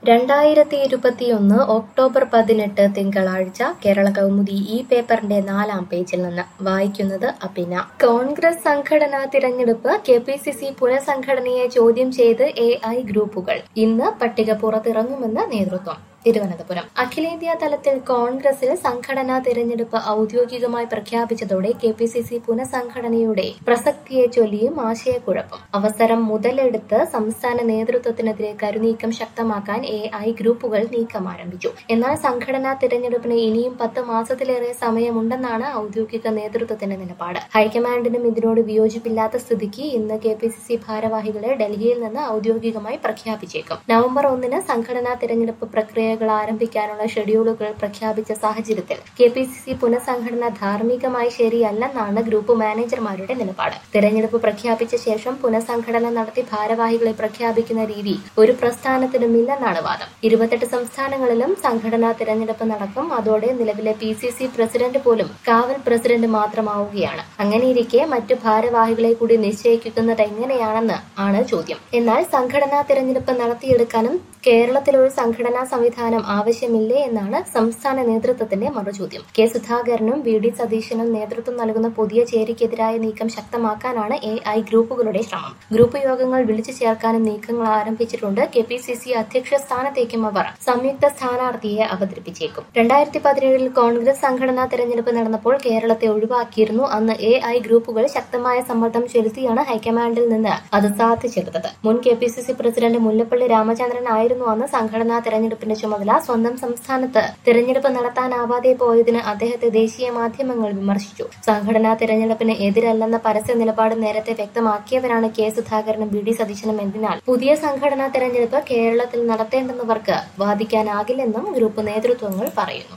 രണ്ടായിരത്തി ഇരുപത്തിയൊന്ന് ഒക്ടോബർ പതിനെട്ട് തിങ്കളാഴ്ച കേരള കൗമുദി ഈ പേപ്പറിന്റെ നാലാം പേജിൽ നിന്ന് വായിക്കുന്നത് അപിന കോൺഗ്രസ് സംഘടനാ തിരഞ്ഞെടുപ്പ് കെ പി സി സി പുനഃസംഘടനയെ ചോദ്യം ചെയ്ത് എ ഐ ഗ്രൂപ്പുകൾ ഇന്ന് പട്ടിക പുറത്തിറങ്ങുമെന്ന് നേതൃത്വം തിരുവനന്തപുരം അഖിലേന്ത്യാ തലത്തിൽ കോൺഗ്രസിൽ സംഘടനാ തിരഞ്ഞെടുപ്പ് ഔദ്യോഗികമായി പ്രഖ്യാപിച്ചതോടെ കെ പി സി സി പുനഃസംഘടനയുടെ പ്രസക്തിയെ ചൊല്ലിയും ആശയക്കുഴപ്പം അവസരം മുതലെടുത്ത് സംസ്ഥാന നേതൃത്വത്തിനെതിരെ കരുനീക്കം ശക്തമാക്കാൻ എ ഐ ഗ്രൂപ്പുകൾ നീക്കം ആരംഭിച്ചു എന്നാൽ സംഘടനാ തിരഞ്ഞെടുപ്പിന് ഇനിയും പത്ത് മാസത്തിലേറെ സമയമുണ്ടെന്നാണ് ഔദ്യോഗിക നേതൃത്വത്തിന്റെ നിലപാട് ഹൈക്കമാൻഡിനും ഇതിനോട് വിയോജിപ്പില്ലാത്ത സ്ഥിതിക്ക് ഇന്ന് കെ പി സി സി ഭാരവാഹികളെ ഡൽഹിയിൽ നിന്ന് ഔദ്യോഗികമായി പ്രഖ്യാപിച്ചേക്കും നവംബർ ഒന്നിന് സംഘടനാ തിരഞ്ഞെടുപ്പ് പ്രക്രിയകൾ ആരംഭിക്കാനുള്ള ഷെഡ്യൂളുകൾ പ്രഖ്യാപിച്ച സാഹചര്യത്തിൽ കെ പി സി സി പുനഃസംഘടന ധാർമ്മികമായി ശരിയല്ലെന്നാണ് ഗ്രൂപ്പ് മാനേജർമാരുടെ നിലപാട് തിരഞ്ഞെടുപ്പ് പ്രഖ്യാപിച്ച ശേഷം പുനഃസംഘടന നടത്തി ഭാരവാഹികളെ പ്രഖ്യാപിക്കുന്ന രീതി ഒരു പ്രസ്ഥാനത്തിനും ഇല്ലെന്നാണ് വാദം ഇരുപത്തെട്ട് സംസ്ഥാനങ്ങളിലും സംഘടനാ തിരഞ്ഞെടുപ്പ് നടക്കും അതോടെ നിലവിലെ പി സി സി പ്രസിഡന്റ് പോലും കാവൽ പ്രസിഡന്റ് മാത്രമാവുകയാണ് അങ്ങനെയിരിക്കെ മറ്റു ഭാരവാഹികളെ കൂടി നിശ്ചയിക്കുന്നത് എങ്ങനെയാണെന്ന് ആണ് ചോദ്യം എന്നാൽ സംഘടനാ തിരഞ്ഞെടുപ്പ് നടത്തിയെടുക്കാനും കേരളത്തിൽ ഒരു സംഘടനാ സംവിധാനം ആവശ്യമില്ലേ എന്നാണ് സംസ്ഥാന നേതൃത്വത്തിന്റെ മറുചോദ്യം കെ സുധാകരനും വി ഡി സതീശനും നേതൃത്വം നൽകുന്ന പുതിയ ചേരിക്കെതിരായ നീക്കം ശക്തമാക്കാനാണ് എ ഐ ഗ്രൂപ്പുകളുടെ ശ്രമം ഗ്രൂപ്പ് യോഗങ്ങൾ വിളിച്ചു ചേർക്കാനും നീക്കങ്ങൾ ആരംഭിച്ചിട്ടുണ്ട് കെ പി സി സി അധ്യക്ഷ സ്ഥാനത്തേക്കും അവർ സംയുക്ത സ്ഥാനാർത്ഥിയെ അവതരിപ്പിച്ചേക്കും രണ്ടായിരത്തി പതിനേഴിൽ കോൺഗ്രസ് സംഘടനാ തെരഞ്ഞെടുപ്പ് നടന്നപ്പോൾ കേരളത്തെ ഒഴിവാക്കിയിരുന്നു അന്ന് എ ഐ ഗ്രൂപ്പുകൾ ശക്തമായ സമ്മർദ്ദം ചെലുത്തിയാണ് ഹൈക്കമാൻഡിൽ നിന്ന് അത് സാധിച്ചെടുത്തത് മുൻ K P C C president Mullappally Ramachandran ആയിരുന്നു അന്ന് സംഘടനാ തെരഞ്ഞെടുപ്പിന്റെ ചുമതല സ്വന്തം സംസ്ഥാനത്ത് തെരഞ്ഞെടുപ്പ് നടത്താനാവാതെ പോയതിന് അദ്ദേഹത്തെ ദേശീയ മാധ്യമങ്ങൾ വിമർശിച്ചു സംഘടനാ തെരഞ്ഞെടുപ്പിന് എതിരല്ലെന്ന പരസ്യ നിലപാട് നേരത്തെ വ്യക്തമാക്കിയവരാണ് കെ സുധാകരനും വി ഡി സതീശനും എന്നതിനാൽ പുതിയ സംഘടനാ തെരഞ്ഞെടുപ്പ് കേരളത്തിൽ നടത്തേണ്ടെന്നവർക്ക് വാദിക്കാനാകില്ലെന്നും ഗ്രൂപ്പ് നേതൃത്വങ്ങൾ പറയുന്നു